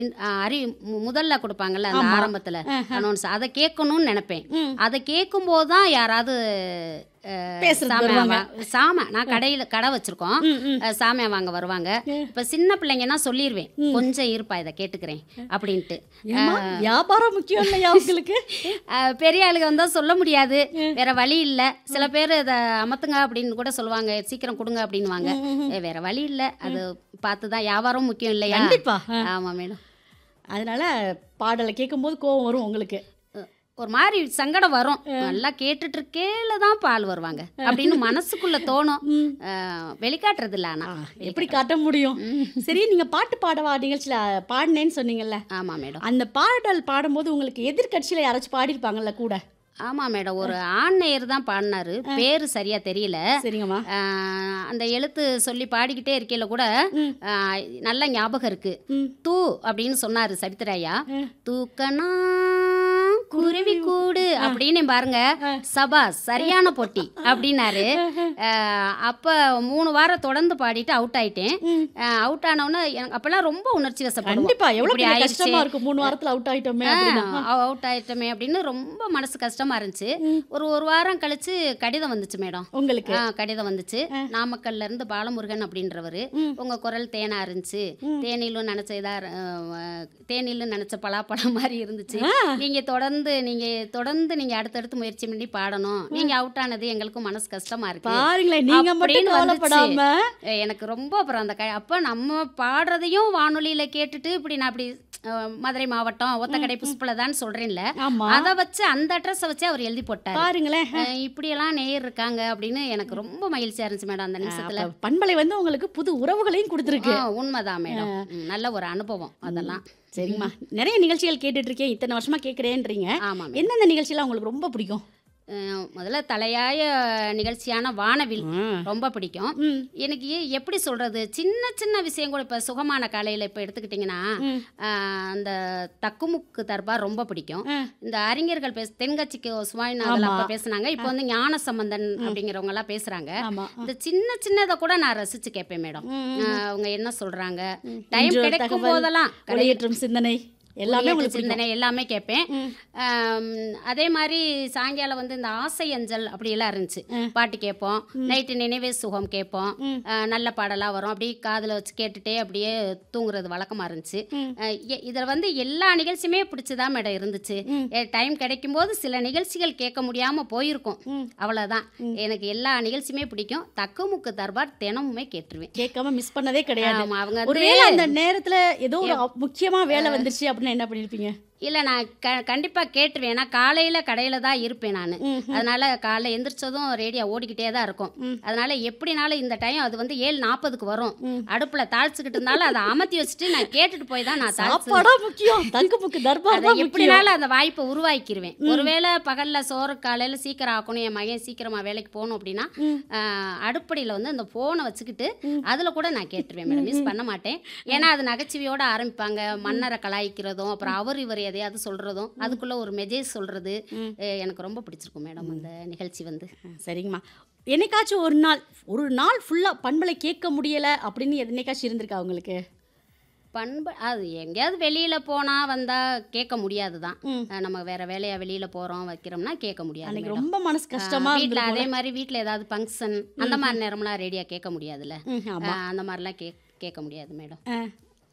ஆ, அறி மு- முதல்ல கொடுப்பாங்கல்ல அந்த ஆமா. ஆரம்பத்தில் அனௌன்ஸ் அதை கேட்கணும்னு நினைப்பேன் ம். அதை கேட்கும்போது தான் யாராவது பேசுறதுக்கு சாமியா வருவாங்க. வா- சாம நான் கடையில் கடை வச்சிருக்கோம் ம், ம். அஹ், சாமியா வாங்க வருவாங்க இப்போ சின்ன பிள்ளைங்கன்னா சொல்லிடுவேன் கொஞ்சம் இருப்பா இதை கேட்டுக்கிறேன் அப்படின்ட்டு ஏம்மா, வியாபாரம் முக்கியம் இல்லையா உங்களுக்கு அஹ், பெரிய ஆளுங்க வந்தால் சொல்ல முடியாது வேற வழி இல்லை சில பேர் இதை அமத்துங்க அப்படின்னு கூட சொல்லுவாங்க சீக்கிரம் கொடுங்க அப்படின்வாங்க ஏ, வேற வழி இல்லை அது பார்த்து தான் வியாபாரம் முக்கியம் இல்லையா கண்டிப்பா ஆ. ஆமாம் மேடம் அதனால பாடலை கேட்கும்போது கோவம் வரும் உங்களுக்கு ஒரு மாதிரி சங்கடம் வரும் நல்லா கேட்டுட்டு இருக்கேல தான் பால் வருவாங்க அப்படின்னு மனசுக்குள்ள தோணும் அஹ், வெளிக்காட்டுறது இல்லை ஆ, ஆனால் எப்படி காட்ட முடியும் சரி நீங்க பாட்டு பாடவா நிகழ்ச்சியில பாடினேன்னு சொன்னீங்கல்ல ஆமாம் மேடம் அந்த பாடல் பாடும்போது உங்களுக்கு எதிர்கட்சியில யாராச்சும் பாடியிருப்பாங்கல்ல கூட ஆமாம் மேடம் ஒரு ஆண்நேயர் தான் பாடினாரு பேரு சரியா தெரியல சரிங்கம்மா ஆஹ் அந்த எழுத்து சொல்லி பாடிக்கிட்டே இருக்கையில கூட ஆஹ் நல்ல ஞாபகம் இருக்கு ம். தூ அப்படின்னு சொன்னாரு சவித்ராயா தூக்கனா குருவி கூடு அப்படின்னு பாருங்க சபா சரியான பொட்டி அப்படின்னாரு ஆஹ் அப்ப மூணு வாரம் தொடர்ந்து பாடிட்டு அவுட் ஆயிட்டேன் அவுட் ஆனவுடனே எனக்கு அப்பெல்லாம் ரொம்ப உணர்ச்சி வசப்படுவோம் கண்டிப்பா எவ்வளவு இப்படி பெரிய ஆயிடுச்சு. கஷ்டமா இருக்கும் மூணு வாரத்துல அவுட் ஆயிட்டோமே அப்படின்னா அவுட் ஆயிட்டோமே அப்படின்னு ரொம்ப மனசு கஷ்டமா இருந்துச்சு ஒரு ஒரு வாரம் கழிச்சு கடிதம் வந்துச்சு மேடம் உங்களுக்கு ஆ, கடிதம் வந்துச்சு நாமக்கல்ல இருந்து பாலமுருகன் அப்படின்றவர் உங்க குரல் தேனா இருந்துச்சு தேனிலும் நினைச்ச இதா அஹ், தேனிலும் நினைச்ச பலாப்பழம் மாதிரி இருந்துச்சு நீங்க தொடர்ந்து நீங்க தொடர்ந்து நீங்க அடுத்தடுத்து முயற்சி பண்ணி பாடணும் நீங்க அவுட் ஆனது எங்களுக்கும் மனசு கஷ்டமா இருக்கு பாருங்களேன் நீங்க மட்டும் அப்படின்னு கவலைப்படாம அஹ், எனக்கு ரொம்ப அப்புறம் அந்த க- அப்ப நம்ம பாடுறதையும் வானொலியில கேட்டுட்டு இப்படி நான் அப்படி அஹ், மதுரை மாவட்டம் ஒத்தக்கடை புஷ்பலதான் சொல்றேன்ல ஆமா அதை வச்சு அந்த அட்ரஸை வச்சு அவர் எழுதி போட்டார் பாருங்களேன் அஹ் இப்படியெல்லாம் நேயர் இருக்காங்க அப்படின்னு எனக்கு ரொம்ப மகிழ்ச்சியா இருந்துச்சு மேடம் அந்த நிமிஷத்துல அப்ப பண்பலை வந்து உங்களுக்கு புது உறவுகளையும் கொடுத்துருக்கு ஆ, உண்மைதான் மேடம் ம், நல்ல ஒரு அனுபவம் அதெல்லாம் சரிங்கம்மா நிறைய நிகழ்ச்சிகள் கேட்டுட்டு இருக்கேன் இத்தனை வருஷமா கேட்குறேன்றீங்க ஆமா மேடம். எந்தெந்த நிகழ்ச்சியெல்லாம் உங்களுக்கு ரொம்ப பிடிக்கும் அஹ் முதல்ல தலையாய நிகழ்ச்சியான வானவில் ரொம்ப பிடிக்கும் ம். எனக்கு ஏ- எப்படி சொல்றது சின்ன சின்ன விஷயம் கூட இப்போ சுகமான காலையில் இப்போ எடுத்துக்கிட்டிங்கன்னா அஹ், அந்த தக்குமுக்கு தர்பார் ரொம்ப பிடிக்கும் ஆ. இந்த அறிஞர்கள் பேச தென்கட்சிக்கு சுவாமிநாதன் அப்போ பேசுனாங்க இப்போ வந்து ஞான சம்பந்தன் அப்படிங்கிறவங்க எல்லாம் பேசுறாங்க ஆமா இந்த சின்ன சின்னதை கூட நான் ரசிச்சு கேட்பேன் மேடம் அஹ், அவங்க என்ன சொல்றாங்க டைம் இன்று ஒரு கிடைக்கும் தகவல், போதெல்லாம் ஒளியேற்றும் சிந்தனை எல்லாமே எல்லாமே உங்களுக்கு பிடிக்கும் சிந்தனை எல்லாமே கேட்பேன் ஆம், அதே மாதிரி சாயங்காலம் வந்து இந்த ஆசை அஞ்சல் அப்படியெல்லாம் இருந்துச்சு பாட்டு கேட்போம் நைட்டு நினைவே சுகம் கேட்போம் அஹ், நல்ல பாடலாக வரும் அப்படியே காதில் வச்சு கேட்டுட்டே அப்படியே தூங்குறது வழக்கமாக இருந்துச்சு இதில் வந்து எல்லா நிகழ்ச்சியுமே பிடிச்சதான் மேடம் இருந்துச்சு டைம் கிடைக்கும்போது சில நிகழ்ச்சிகள் கேட்க முடியாமல் போயிருக்கும் அவ்வளோதான் எனக்கு எல்லா நிகழ்ச்சியுமே பிடிக்கும் தக்குமுக்கு தர்பார் தினமுமே கேட்டுருவேன் கேட்காம மிஸ் பண்ணதே கிடையாது ஆமா, அவங்க வந்து ஒருவேளை அந்த நேரத்துல ஏதோ ஒரு அப்- முக்கியமா வேலை வந்துருச்சு அப்படின்னா என்ன பண்ணிருப்பீங்க இல்லை நான் க கண்டிப்பாக கேட்டுருவேன் ஏன்னா காலையில் கடையில் தான் இருப்பேன் நான் அதனால காலைல எந்திரிச்சதும் ரேடியோ ஓடிக்கிட்டே தான் இருக்கும் அதனால எப்படினாலும் இந்த டைம் அது வந்து ஏழு நாற்பதுக்கு வரும் அடுப்பில் தாளிச்சுக்கிட்டு இருந்தாலும் அதை அமர்த்தி வச்சுட்டு நான் கேட்டுட்டு போய் தான் நான் தாளிச்சு சாப்பாடா முக்கியம் தங்கு முக்கு தர்பார் அதை தான் முக்கியம் எப்படினாலும் அந்த வாய்ப்பை உருவாக்கிடுவேன் ஒருவேளை பகலில் சோறு காலையில் சீக்கிரம் ஆக்கணும் என் மகன் சீக்கிரமாக வேலைக்கு போகணும் அப்படின்னா அடுப்படியில் வந்து அந்த ஃபோனை வச்சுக்கிட்டு அதில் கூட நான் கேட்டுருவேன் மேடம் மிஸ் பண்ண மாட்டேன் ஏன்னா அது நகைச்சுவையோட ஆரம்பிப்பாங்க மன்னரை கலாய்க்கிறதும் அப்புறம் அவர் இவர் எதையாவது சொல்கிறதும் அதுக்குள்ளே ஒரு மெசேஜ் சொல்கிறது எனக்கு ரொம்ப பிடிச்சிருக்கும் மேடம் அந்த நிகழ்ச்சி வந்து சரிங்கம்மா என்னைக்காச்சும் ஒரு நாள் ஒரு நாள் ஃபுல்லா பண்பலை கேட்க முடியல அப்படின்னு என்னைக்காச்சும் இருந்திருக்கா உங்களுக்கு பண்பு அது எங்கேயாவது வெளியில் போனால் வந்தால் கேட்க முடியாது தான் நம்ம வேற வேலையா வெளியில் போகிறோம் வைக்கிறோம்னா கேட்க முடியாது அன்னைக்கு madam. ரொம்ப மனசு கஷ்டமா வீட்டில் இருந்திருக்கும் அதே மாதிரி வீட்டில் ஏதாவது ஃபங்க்ஷன் அந்த மாதிரி நேரம்லாம் ரேடியா கேட்க முடியாதுல்ல ம், ஆமா ஆ, அந்த மாதிரிலாம் கே கேட்க முடியாது மேடம் ஆ.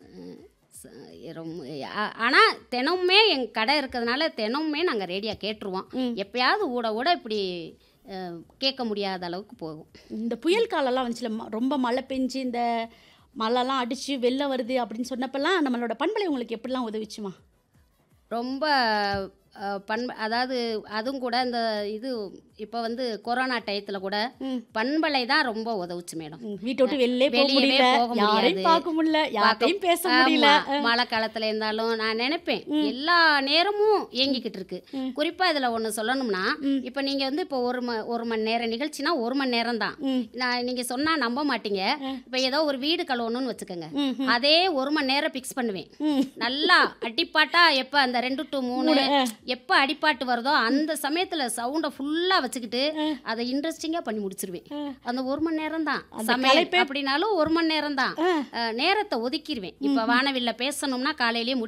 ரொம்ப ஆனால் தினமுமே எங் கடை இருக்கிறதுனால தினமுமே நாங்கள் ரேடியா கேட்டுருவோம் எப்பயாவது ஊட ஊட இப்படி அஹ், கேட்க முடியாத அளவுக்கு போகும் இந்த புயல் காலம்லாம் வந்துச்சுல ம- ரொம்ப மழை பெஞ்சு இந்த மழைலாம் அடிச்சு வெள்ளம் வருது அப்படின்னு சொன்னப்பெல்லாம் நம்மளோட பண்பலை உங்களுக்கு எப்படிலாம் உதவிச்சுமா ரொம்ப அஹ், பண்பு அதாவது அதுவும் கூட இந்த இது இப்போ வந்து கொரோனா டயத்தில் கூட பண்பலை தான் ரொம்ப உதவுச்சு மேடம் ம், வீட்டை விட்டு வெளிலே போக வெளியவே முடியல போக யாரையும் முடியாது. பார்க்க முடியல யார்ட்டையும் பேச முடியல ஆமா, மழை காலத்துல இருந்தாலும் நான் நினைப்பேன் எல்லா நேரமும் இயங்கிக்கிட்டு இருக்கு குறிப்பா இதுல ஒண்ணு சொல்லணும்னா இப்ப நீங்க வந்து இப்போ ஒரு ம ஒரு மணி நேரம் நிகழ்ச்சினா ஒரு மணி நேரம் தான் நான் நீங்க சொன்னா நம்ப மாட்டீங்க இப்ப ஏதோ ஒரு வீடு கழுவணும்னு வச்சுக்கோங்க அதே ஒரு மணி நேரம் பிக்ஸ் பண்ணுவேன் நல்லா அடிப்பாட்டா எப்ப அந்த ரெண்டு டு மூணு எப்போ அடிப்பாட்டு வருதோ அந்த சமயத்தில் சவுண்டை ஃபுல்லாக வச்சுக்கிட்டு அதை இன்ட்ரெஸ்டிங்காக பண்ணி முடிச்சிருவேன் அந்த ஒரு மணி நேரம் தான் சமையல் அப்படின்னாலும் ஒரு மணி நேரம் தான் நேரத்தை ஒதுக்கிடுவேன் இப்போ வானவில்ல பேசணும்னா காலையிலேயே